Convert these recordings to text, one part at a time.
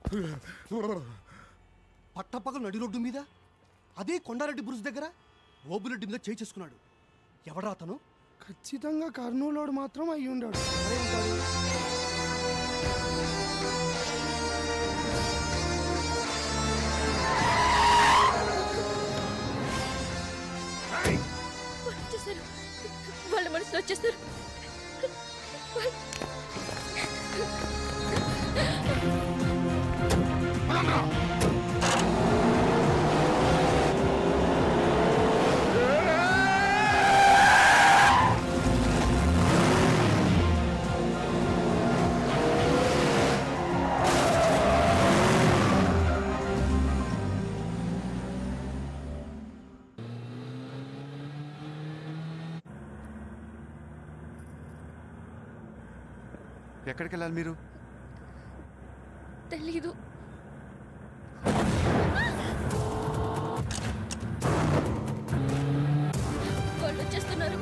పట్టపగలు నడి రోడ్డు మీద అదే కొండారెడ్డి బ్రుజ్ దగ్గర ఓబులెడ్డి మీద చేయి చేసుకున్నాడు ఎవడా అతను ఖచ్చితంగా కర్నూలోడు మాత్రం అయి ఉండాడు ఎవరై ఉంటాడు వాళ్ళు వచ్చేసారు వాళ్ళ మనసులో వచ్చేసారు ఎక్కడికి వెళ్ళాలి మీరు తెలీదు వాళ్ళు వచ్చేస్తున్నారు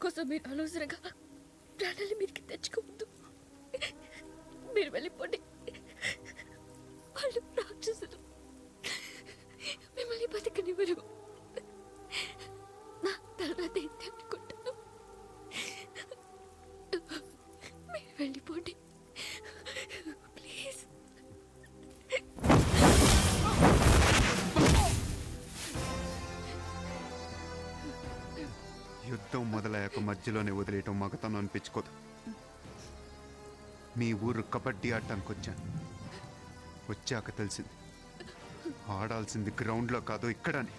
కోసం మీరు అనవసరంగా ప్రాణాలు మీదకి తెచ్చుకోవద్దు మీరు వెళ్ళిపోండి వాళ్ళు రాక్షసులు మిమ్మల్ని బతకనివ్వరు నా తర్వాత ఇంతే అనుకుంటాను మీరు వెళ్ళిపోండి ప్లీజ్ యుద్ధం మొదలయ్యాక మధ్యలోనే వదిలేయటం మగతనం అనిపించుకోదు మీ ఊరు కబడ్డీ ఆడటానికి వచ్చాను వచ్చాక తెలిసింది ఆడాల్సింది గ్రౌండ్లో కాదు ఇక్కడని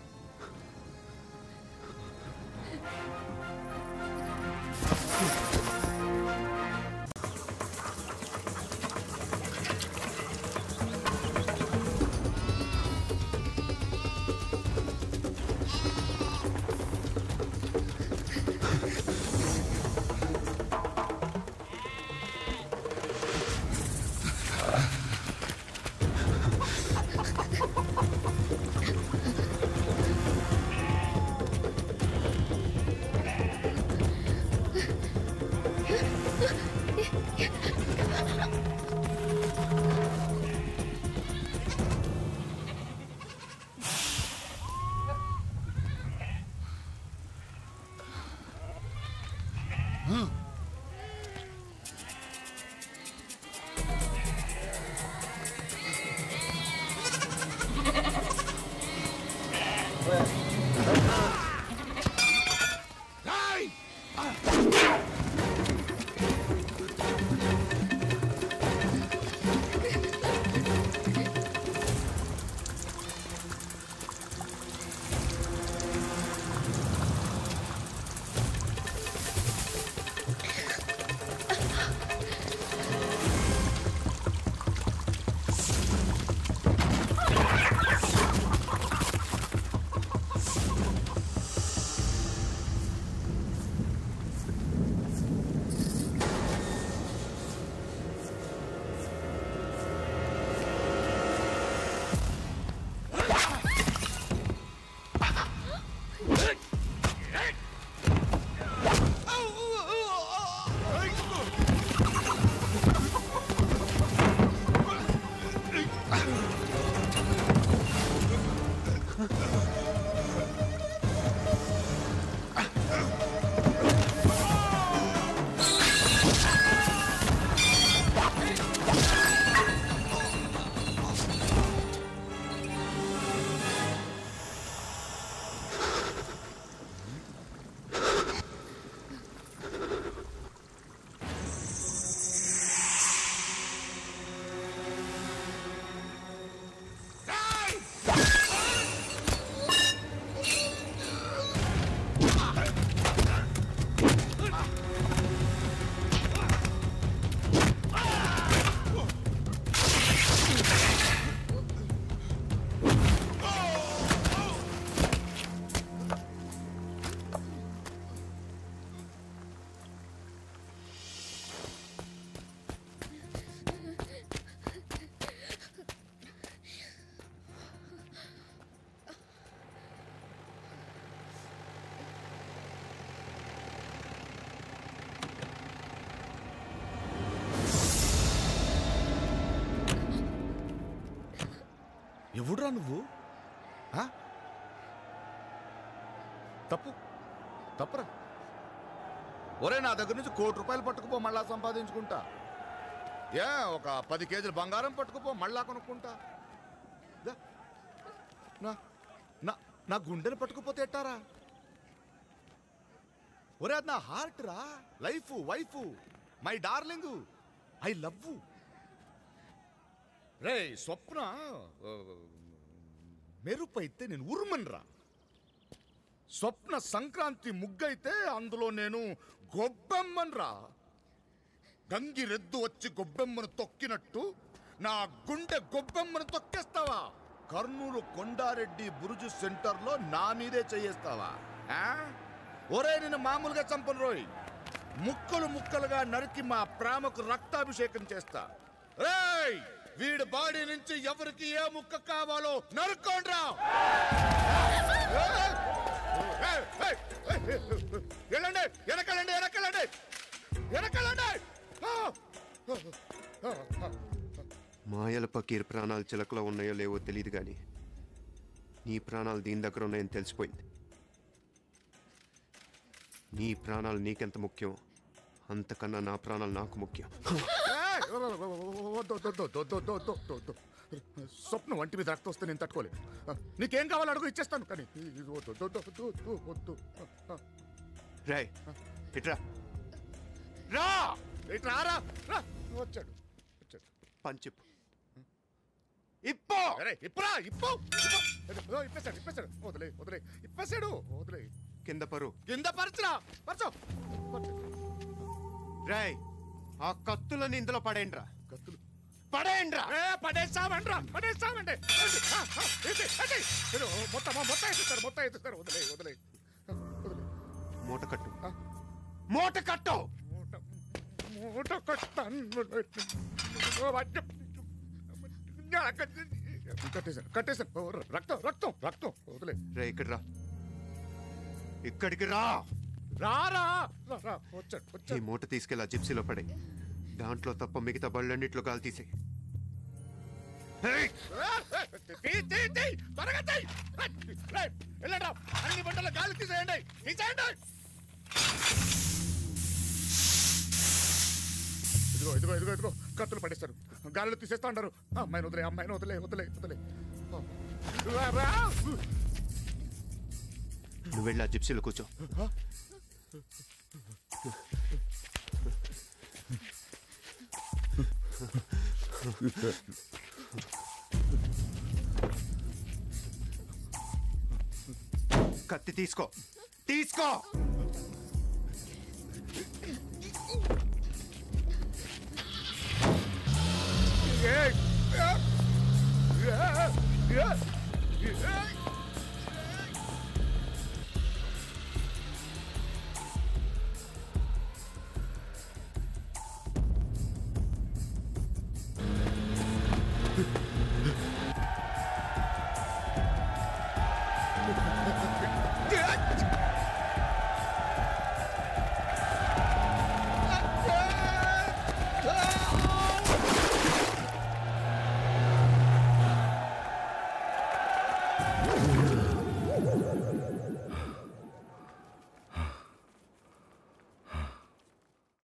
ఎవడురా నువ్వు ఆ? తప్పు తప్పురా ఒరే నా దగ్గర నుంచి కోటి రూపాయలు పట్టుకుపో మళ్ళా సంపాదించుకుంటా ఏ ఒక పది కేజీలు బంగారం పట్టుకుపో మళ్ళా కొనుక్కుంటా దా. నా నా నా గుండెని పట్టుకుపోతే ఎట్టారా ఒరే అది నా హార్ట్ రా life wife my darling I love రే స్వప్న ఆ, మెరుపు అయితే నేను ఉరుమన్రా స్వప్న సంక్రాంతి ముగ్గైతే అందులో నేను గొబ్బెమ్మన్రా గంగిరెద్దు వచ్చి గొబ్బెమ్మను తొక్కినట్టు నా గుండె గొబ్బెమ్మను తొక్కేస్తావా కర్నూలు కొండారెడ్డి బురుజు సెంటర్లో నా మీదే చేయేస్తావా ఆ? ఒరే నేను మామూలుగా చంపను రోయ్ ముక్కలు ముక్కలుగా నరికి మా ప్రేమకు రక్తాభిషేకం చేస్తా రేయ్ వీడి బాడీ నుంచి ఎవరికి ఏ ముక్క కావాలో నరుక్కోండ్రా ఏయ్! ఏయ్! ఏయ్! ఏయ్! వెళ్ళండి వెనకాలండి వెనకాలండి వెనకాలండి ఆ! మాయల పకీర్ ప్రాణాలు చిలకలో ఉన్నాయో లేవో తెలియదు కానీ నీ ప్రాణాలు దీని దగ్గర ఉన్నాయని తెలిసిపోయింది నీ ప్రాణాలు నీకెంత ముఖ్యం అంతకన్నా నా ప్రాణాలు నాకు ముఖ్యం ఏయ్! వద్దు, వద్దు, వద్దు, వద్దు, వద్దు, వద్దు, వద్దు, వద్దు. స్వప్నం వంటి మీద రక్తం వస్తే నేను తట్టుకోలేదు నీకేం కావాలో అడుగు ఇచ్చేస్తాను కానీ ఇది వద్దు, వద్దు, వద్దు, వద్దు, వద్దు, వద్దు. రాయ్ ఇట్రా రా ఇటు రారా రా. వచ్చాడు వచ్చాడు పంచిప్పు ఇప్పో అరే ఇప్పురా ఇప్పు ఇప్పు. ఓ, ఇప్పేశాడు ఇప్పేశాడు వదిలే వదిలే ఇప్పేశాడు వదిలే కింద పరు కింద పరచురా పరచు పరచు. రాయ్ ఆ కత్తులని ఇందులో పడేయండ్రా కత్తులు పడేయండ్రా ఏ పడేసామండ్రా పడేసామండి ఏంటి? ఆ, ఆ, ఏంటి? ఏంటి? ఏదో మొత్తం మొత్తం ఎత్తుతారు మొత్తం ఎత్తుతారు వదిలే వదిలే వదిలే మూట కట్టు ఆ. మూట కట్టు మూట మూట కట్టాను కట్టేశాను కట్టేశాను ఓ, రక్తం రక్తం రక్తం వదిలే రే ఇక్కడ రా ఇక్కడికి రా రారా రా, రా వచ్చాడు ఈ వచ్చాడు మూట తీసుకెళ్ళి ఆ జిప్సీలో పడే దాంట్లో తప్ప మిగతా బళ్ళన్నిట్లో గాలి తీసే తీ, తీ, తీ, త్వరగా తీ. రేయ్, వెళ్ళండ్రా. అన్ని బండలు గాలి తీసేయండి తీసేయండి ఇదిగో ఇదిగో ఇదిగో ఇదిగో కత్తులు పడేస్తారు గాలిలో తీసేస్తా ఉంటారు అమ్మాయిని వదిలే అమ్మాయిని వదిలే వదిలే వదిలే రా, రా. నువ్వు వెళ్ళి ఆ జిప్సీలో కూర్చో కత్తి తీసుకో తీసుకో